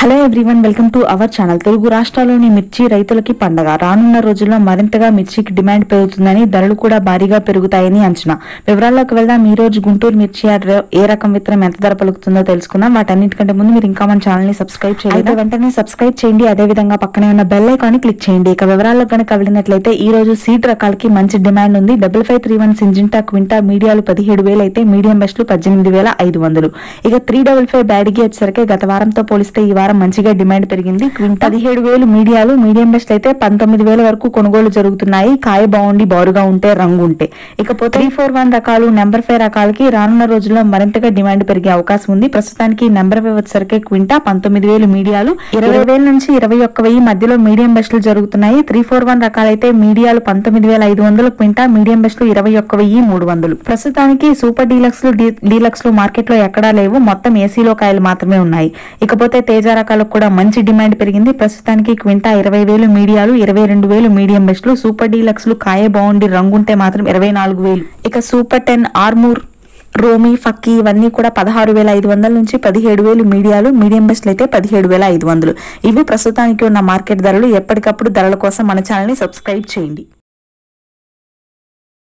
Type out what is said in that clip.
hello everyone welcome to our channel Telugu రాష్ట్రాల్లోని మిర్చి రైతులకి పండగ రానున్న రోజుల్లో మరింతగా మిర్చికి డిమాండ్ పెరుగుతుందని ధరలు కూడా భారీగా పెరుగుతాయని అంచనా వివరాల్లోకి వెళ్దాం ఈ రోజు గుంటూరు మిర్చి యార్డ్లో ఏ రకం విత్తనం ఎంత ధర పలుకుతుందో తెలుసుకుందాం వాటన్నిటికంటే ముందు మీరు ఇంకా మన ఛానల్ ని సబ్స్క్రైబ్ చేయలేదు వెంటనే సబ్స్క్రైబ్ చేయండి అదే విధంగా పక్కనే ఉన్న బెల్ ఐకాన్ క్లిక్ చేయండి ఇక వివరాల్లో కనుక వెళ్ళినట్లయితే ఈ రోజు సీడ్ రకాలకి మంచి డిమాండ్ ఉంది double five three one Syngenta క్వింటా మీడియాలు పదిహేడు వేలు అయితే మీడియం బెస్ట్లు పద్దెనిమిది వేల ఐదు వందలు ఇక త్రీ డబుల్ ఫైవ్ బ్యాడ్కి వచ్చేసరికి గత వారంతో పోలిస్తే ఈ వారం మంచిగా డిమాండ్ పెరిగింది క్వింటా పదిహేడు వేలు మీడియాలు మీడియం బెస్ట్ అయితే పంతొమ్మిది వేల వరకు కొనుగోలు జరుగుతున్నాయి కాయ బాగుండి బారుగా ఉంటే రంగు ఉంటే ఇకపోతే త్రీ ఫోర్ వన్ రకాలు నెంబర్ ఫైవ్ రకాలకి రానున్న రోజుల్లో మరింతగా డిమాండ్ పెరిగే అవకాశం ఉంది ప్రస్తుతానికి నెంబర్ ఫైవ్ వచ్చేసరికి క్వింటా పంతొమ్మిది వేలు మీడియాలు ఇరవై వేల నుంచి ఇరవై ఒక్క వెయ్యి మధ్యలో మీడియం బెస్ట్లు జరుగుతున్నాయి త్రీ ఫోర్ వన్ రకాలైతే మీడియాలు పంతొమ్మిది వేల ఐదు వందలు క్వింటా మీడియం బెస్ట్లు ఇరవై ఒక్క వెయ్యి మూడు వందలు ప్రస్తుతానికి సూపర్ డీలక్స్ డీలక్స్ మార్కెట్ లో ఎక్కడా లేవు మొత్తం ఏసీలో కాయలు మాత్రమే ఉన్నాయి ఇకపోతే తేజ రకాలకు కూడా మంచి డిమాండ్ పెరిగింది ప్రస్తుతానికి క్వింటా ఇరవై వేలు మీడియాలు ఇరవై రెండు వేలు మీడియం బెస్ట్లు సూపర్ డీలక్స్ లు కాయ బాగుండి రంగుంటే మాత్రం ఇరవై నాలుగు వేలు ఇక సూపర్ టెన్ ఆర్మూర్ రోమి ఫక్కీ ఇవన్నీ కూడా పదహారు వేల ఐదు వందల నుంచి పదిహేడు వేలు మీడియాలు మీడియం బెస్ట్లు అయితే పదిహేడు వేల ఐదు వందలు ఇవి ప్రస్తుతానికి ఉన్న మార్కెట్ ధరలు ఎప్పటికప్పుడు ధరల కోసం మన ఛానల్ ని సబ్స్క్రైబ్ చేయండి